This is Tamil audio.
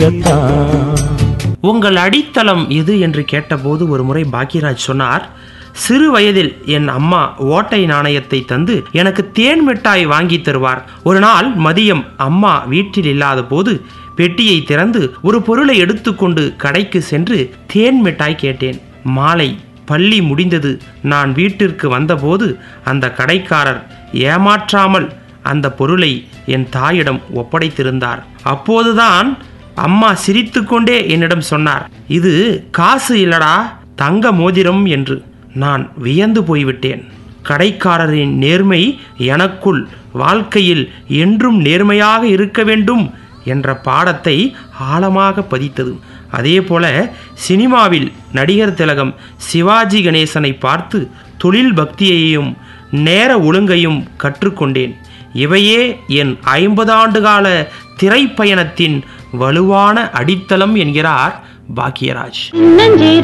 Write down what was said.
உங்கள் அடித்தளம் எது என்று கேட்டபோது ஒரு முறை பாக்யராஜ் சொன்னார் சிறு வயதில் என் அம்மா ஓட்டை நாணயத்தை தந்து எனக்கு தேன் மிட்டாய் வாங்கி தருவார் ஒரு நாள் மதியம் அம்மா வீட்டில் இல்லாத போது பெட்டியை திறந்து ஒரு பொருளை எடுத்துக்கொண்டு கடைக்கு சென்று தேன் மிட்டாய் கேட்டேன் மாலை பள்ளி முடிந்தது நான் வீட்டிற்கு வந்தபோது அந்த கடைக்காரர் ஏமாற்றாமல் அந்த பொருளை என் தாயிடம் ஒப்படைத்திருந்தார் அப்போதுதான் அம்மா சிரித்துக்கொண்டே என்னிடம் சொன்னார் இது காசு இல்லடா தங்க மோதிரம் என்று நான் வியந்து போய்விட்டேன் கடைக்காரரின் நேர்மை எனக்குள் வாழ்க்கையில் என்றும் நேர்மையாக இருக்க வேண்டும் என்ற பாடத்தை ஆழமாக பதித்தது அதே போல சினிமாவில் நடிகர் திலகம் சிவாஜி கணேசனை பார்த்து தொழில் பக்தியையும் நேர ஒழுங்கையும் கற்றுக்கொண்டேன் இவையே என் ஐம்பது ஆண்டுகால திரைப்பயணத்தின் வலுவான அடித்தளம் என்கிறார் பாக்யராஜ் நெஞ்சே